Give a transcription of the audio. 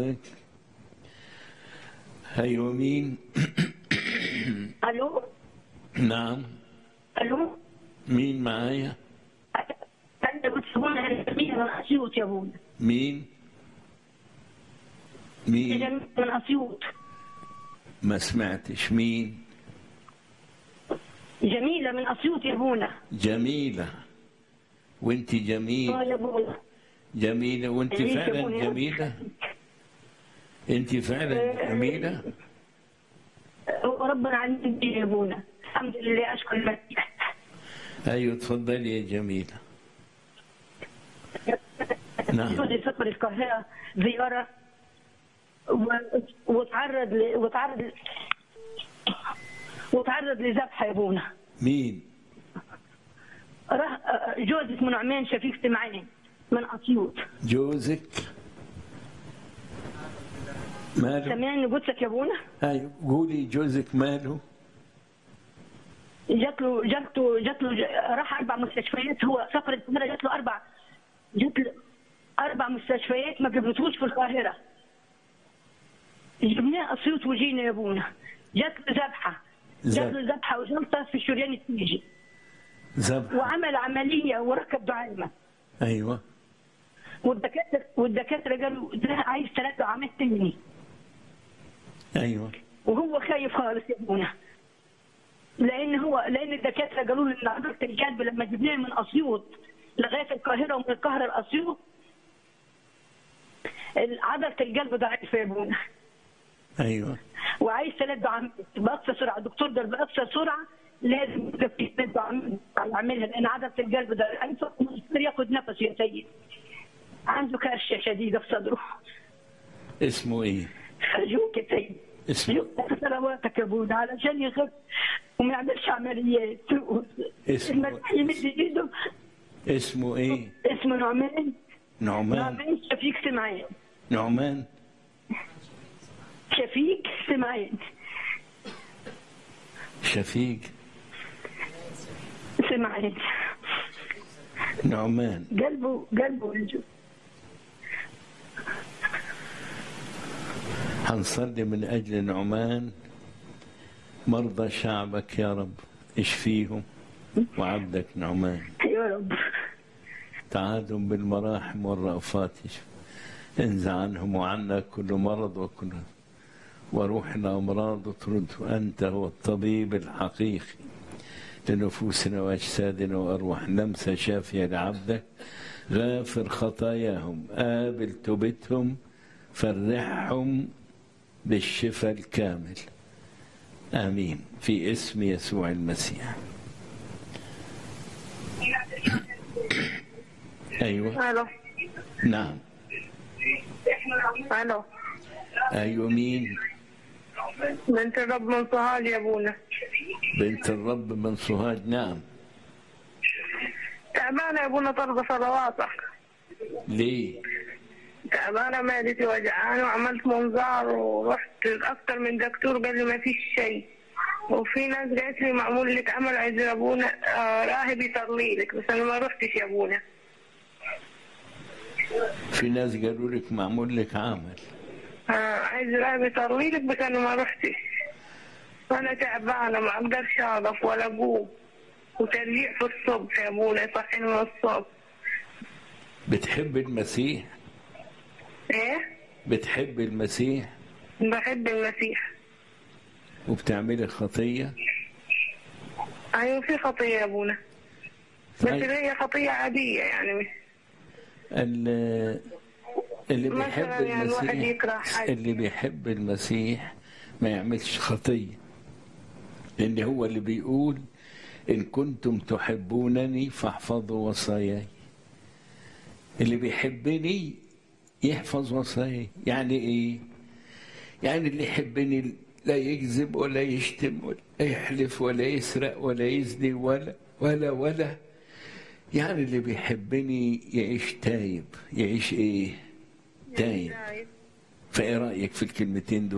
معاك ايوه مين الو نعم الو مين معايا انا بتسمعنا الجميع من اسيوط يا ابونا مين مين الجميع من اسيوط ما سمعتش مين جميله من اسيوط يا ابونا جميلة وانت اه جميل يا ابونا جميلة وانت جميل يا فعلا أبويا. جميلة انت فعلا جميلة وربنا عليك يا ابونا الحمد لله اشكر المسيح ايوه تفضلي يا جميلة نعم جوزي سافر القاهره زياره و- وتعرض ل... وتعرض ل... وتعرض لذبح يا ابونا مين راح جوزي اسمه نعمان شفيق سمعان من اسيوط جوزك ماله سامعني قلت لك يا ابونا ايوه قولي جوزك ماله جات له جات له جات له راح اربع مستشفيات هو سافر القاهره جات له اربع جات له اربع مستشفيات ما قبلتوش في القاهره جبناه اسيوط وجينا يا ابونا جات له ذبحه جات له ذبحه وجلطه في الشريان التيجي ذبح وعمل عمليه وركب دعامه ايوه والدكاتره والدكاتره قالوا ده عايز ثلاث دعامات تاني ايوه وهو خايف خالص يا ابونا لان هو لان الدكاتره قالوا له ان عضله القلب لما جبناه من اسيوط لغايه القاهره ومن القاهره لاسيوط عضله القلب ضعيفه يا ابونا ايوه وعايز ثلاث دعامات باقصى سرعه الدكتور قال باقصى سرعه لازم يبقى في ثلاث دعامات يعملها لان عضله القلب ضعيفه مش قادر ياخد نفس يا سيد عنده كرشه شديده في صدره اسمه ايه أرجوك يا سيد اسمه أرجوك صلواتك يا ابونا علشان يخف وما يعملش عمليات اسمه المسيح يمد ايده اسمه ايه اسمه نعمان نعمان نعمان شفيق سمعان نعمان شفيق سمعان شفيق سمعان نعمان قلبه قلبه رجل هنصلي من أجل نعمان مرضى شعبك يا رب اشفيهم وعبدك نعمان يا رب تعادهم بالمراحم والرأفات اشف. انزع عنهم وعنا كل مرض وكل وروح الأمراض اطرده أنت هو الطبيب الحقيقي لنفوسنا وأجسادنا وأرواح لمسة شافية لعبدك غافر خطاياهم قابل توبتهم فرحهم بالشفاء الكامل آمين في اسم يسوع المسيح أيوة الو نعم الو أيوة مين بنت الرب من سوهاج يا ابونا بنت الرب من سوهاج نعم تعبانه يا ابونا طلب صلواتك ليه تعبانه معدتي وجعانه وعملت منظار ورحت اكثر من دكتور قال لي ما فيش شيء وفي ناس قالت لي معمول لك عمل عايز يا ابونا آه راهب يصلي لك بس انا ما رحتش يا ابونا في ناس قالوا لك معمول لك عمل آه عايز راهب يصلي لك بس انا ما رحتش وانا تعبانه ما اقدرش اعرف ولا اقوم وترجيع في الصبح يا ابونا يصحيني من الصبح بتحب المسيح ايه بتحب المسيح بحب المسيح وبتعملي خطية ايوه في خطيه يا ابونا بس طيب. هي خطيه عاديه يعني مش ال- اللي مثلاً بيحب يعني الواحد المسيح يكره حاجة. اللي بيحب المسيح ما يعملش خطية لأن هو اللي بيقول إن كنتم تحبونني فاحفظوا وصاياي اللي بيحبني يحفظ وصاياي يعني إيه؟ يعني اللي يحبني لا يكذب ولا يشتم ولا يحلف ولا يسرق ولا يزني ولا ولا ولا يعني اللي بيحبني يعيش تايب يعيش ايه تايب فايه رايك في الكلمتين دول